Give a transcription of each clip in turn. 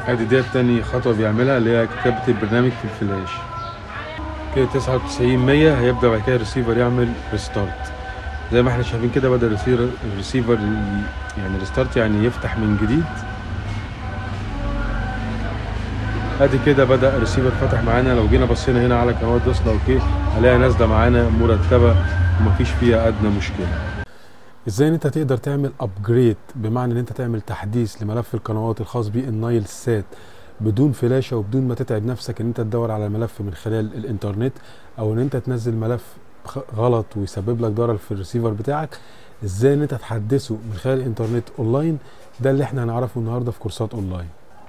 ادي ديت تاني خطوة بيعملها اللي هي كتابة البرنامج في الفلاش كده 99 100 هيبدأ بعد كده الريسيفر يعمل ريستارت زي ما احنا شايفين كده بدأ الريسيفر الريسيفر ي- يعني ريستارت يعني يفتح من جديد ادي كده بدأ الريسيفر فتح معانا لو جينا بصينا هنا على قنوات دوسنا اوكي هنلاقيها نازلة معانا مرتبة ومفيش فيها ادنى مشكلة ازاي ان انت تقدر تعمل ابجريد بمعنى ان انت تعمل تحديث لملف القنوات الخاص بالنايل سات بدون فلاشه وبدون ما تتعب نفسك ان انت تدور على الملف من خلال الانترنت او ان انت تنزل ملف خ- غلط ويسبب لك ضرر في الريسيفر بتاعك ازاي ان انت تحدثه من خلال الانترنت اونلاين ده اللي احنا هنعرفه النهارده في كورسات اونلاين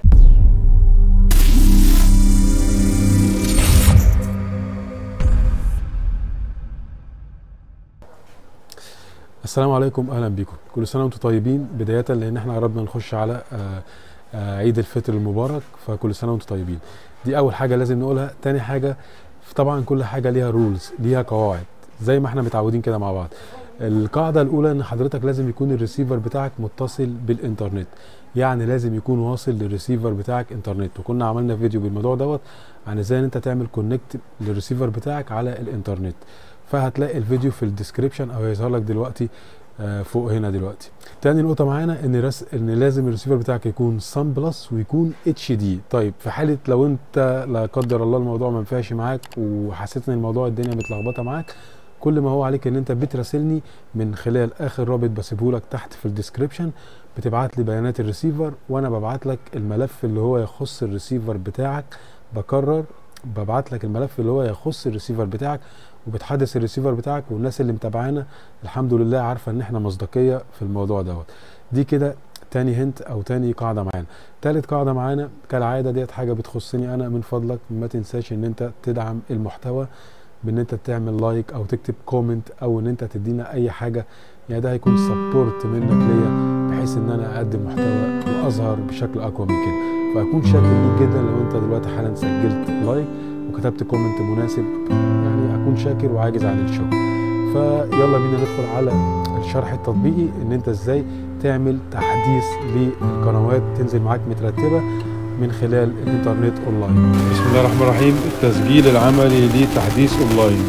السلام عليكم اهلا بكم كل سنه وانتم طيبين بدايه لان احنا قربنا نخش على آه، آه، عيد الفطر المبارك فكل سنه وانتم طيبين دي اول حاجه لازم نقولها تاني حاجه طبعا كل حاجه ليها رولز ليها قواعد زي ما احنا متعودين كده مع بعض القاعده الاولى ان حضرتك لازم يكون الريسيفر بتاعك متصل بالانترنت يعني لازم يكون واصل للريسيفر بتاعك انترنت وكنا عملنا فيديو بالموضوع دوت عن ازاي ان انت تعمل كونكت للريسيفر بتاعك على الانترنت فهتلاقي الفيديو في الديسكريبشن او هيظهر لك دلوقتي آه، فوق هنا دلوقتي تاني نقطة معانا ان رس... ان لازم الريسيفر بتاعك يكون سان بلس ويكون اتش دي طيب في حالة لو انت لا قدر الله الموضوع ما نفعش معاك وحسيت ان الموضوع الدنيا متلخبطة معاك كل ما هو عليك ان انت بتراسلني من خلال اخر رابط بسيبه لك تحت في الديسكريبشن بتبعت لي بيانات الريسيفر وانا ببعت لك الملف اللي هو يخص الريسيفر بتاعك بكرر ببعت لك الملف اللي هو يخص الريسيفر بتاعك وبتحدث الريسيفر بتاعك والناس اللي متابعانا الحمد لله عارفه ان احنا مصداقيه في الموضوع دوت دي كده تاني هنت او تاني قاعده معانا تالت قاعده معانا كالعاده ديت حاجه بتخصني انا من فضلك ما تنساش ان انت تدعم المحتوى بان انت تعمل لايك او تكتب كومنت او ان انت تدينا اي حاجه يعني ده هيكون سبورت منك ليا بحيث ان انا اقدم محتوى واظهر بشكل اقوى من كده فاكون شاكر ليك جدا لو انت دلوقتي حالا سجلت لايك وكتبت كومنت مناسب يعني اكون شاكر وعاجز عن الشكر فيلا بينا ندخل على الشرح التطبيقي ان انت ازاي تعمل تحديث لقنوات تنزل معاك مترتبه من خلال الانترنت اونلاين بسم الله الرحمن الرحيم التسجيل العملي لتحديث اونلاين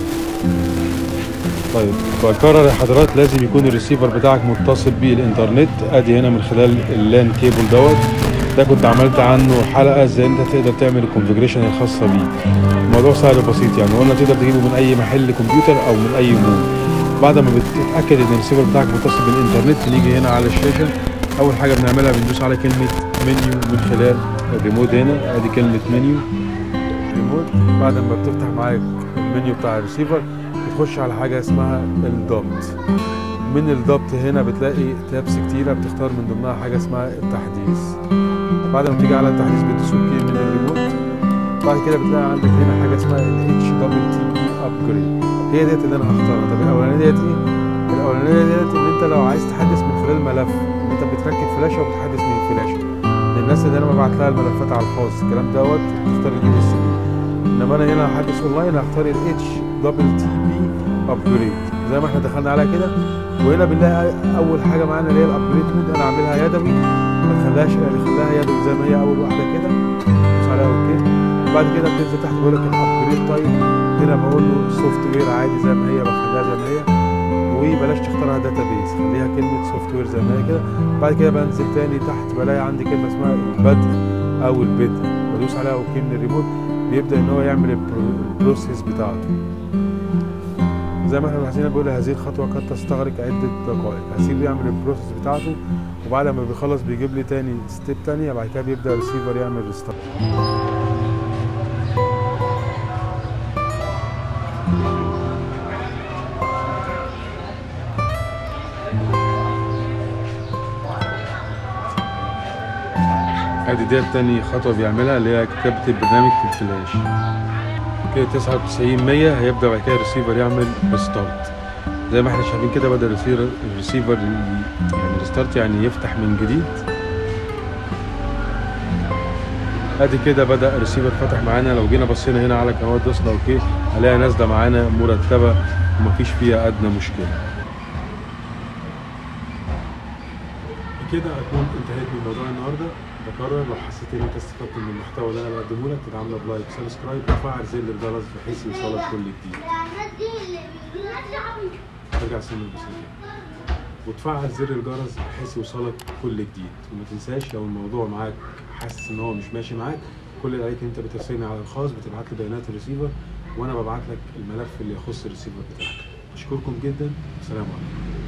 طيب بكرر يا حضرات لازم يكون الريسيفر بتاعك متصل بالانترنت ادي هنا من خلال اللان كيبل دوت ده كنت عملت عنه حلقه ازاي انت تقدر تعمل الكونفجريشن الخاصه بيه الموضوع سهل وبسيط يعني قلنا تقدر تجيبه من اي محل كمبيوتر او من اي مول بعد ما بتتاكد ان الريسيفر بتاعك متصل بالانترنت نيجي هنا على الشاشه اول حاجه بنعملها بندوس على كلمه منيو من خلال الريموت هنا ادي كلمه منيو ريموت بعد ما بتفتح معاك المنيو بتاع الريسيفر بتخش على حاجه اسمها الضبط من الضبط هنا بتلاقي تابس كتيره بتختار من ضمنها حاجه اسمها التحديث بعد ما تيجي على التحديث بتدوس اوكي من الريموت بعد كده بتلاقي عندك هنا حاجه اسمها الاتش دبل تي بي ابجريد هي ديت اللي انا هختارها طب الاولانيه ديت ايه الاولانيه ديت ان انت لو عايز تحدث من خلال ملف ان انت بتركب فلاشه وبتحدث من الفلاشه للناس اللي انا ببعت لها الملفات على الخاص الكلام دوت تختار اليو اس بي انما انا هنا هحدث اونلاين هختار الاتش دبل تي بي ابجريد زي ما احنا دخلنا عليها كده وهنا بنلاقي اول حاجه معانا اللي هي الابجريد مود انا عاملها يدوي ما تخليهاش خليها يدوي زي ما هي اول واحده كده دوس عليها اوكي بعد كده بتنزل تحت بيقول لك الابجريد تايب هنا بقول له سوفت وير عادي زي ما هي بخليها زي ما هي وبلاش تختارها داتابيز خليها كلمه سوفت وير زي ما هي كده بعد كده بنزل تاني تحت بلاقي عندي كلمه اسمها البدء او البدء بدوس عليها اوكي من الريموت بيبدا ان هو يعمل البرو- البروسيس بتاعته زي ما احنا ملاحظين بيقول هذه الخطوه قد تستغرق عده دقائق هسيبه يعمل البروسيس بتاعته وبعد ما بيخلص بيجيب لي تاني ستيب تانية بعد كده بيبدا الريسيفر يعمل ريستارت ادي ديت تاني خطوه بيعملها اللي هي كتابه البرنامج في الفلاش كده 99 100 هيبدا بعد كده الريسيفر يعمل ريستارت زي ما احنا شايفين كده بدا الريسيفر الريسيفر ي- يعني ريستارت يعني يفتح من جديد ادي كده بدا الريسيفر فتح معانا لو جينا بصينا هنا على قنوات دوسنا اوكي هنلاقيها نازله معانا مرتبه ومفيش فيها ادنى مشكله وبكده اكون انتهيت من موضوع النهارده بكرر لو حسيت ان انت استفدت من المحتوى اللي انا بقدمه لك تدعمنا بلايك وسبسكرايب وتفعل زر الجرس بحيث يوصلك كل جديد ترجع سن البسيطة وتفعل زر الجرس بحيث يوصلك كل جديد وما تنساش لو الموضوع معاك حاسس ان هو مش ماشي معاك كل اللي عليك انت بترسلني على الخاص بتبعت لي بيانات الريسيفر وانا ببعت لك الملف اللي يخص الريسيفر بتاعك اشكركم جدا السلام عليكم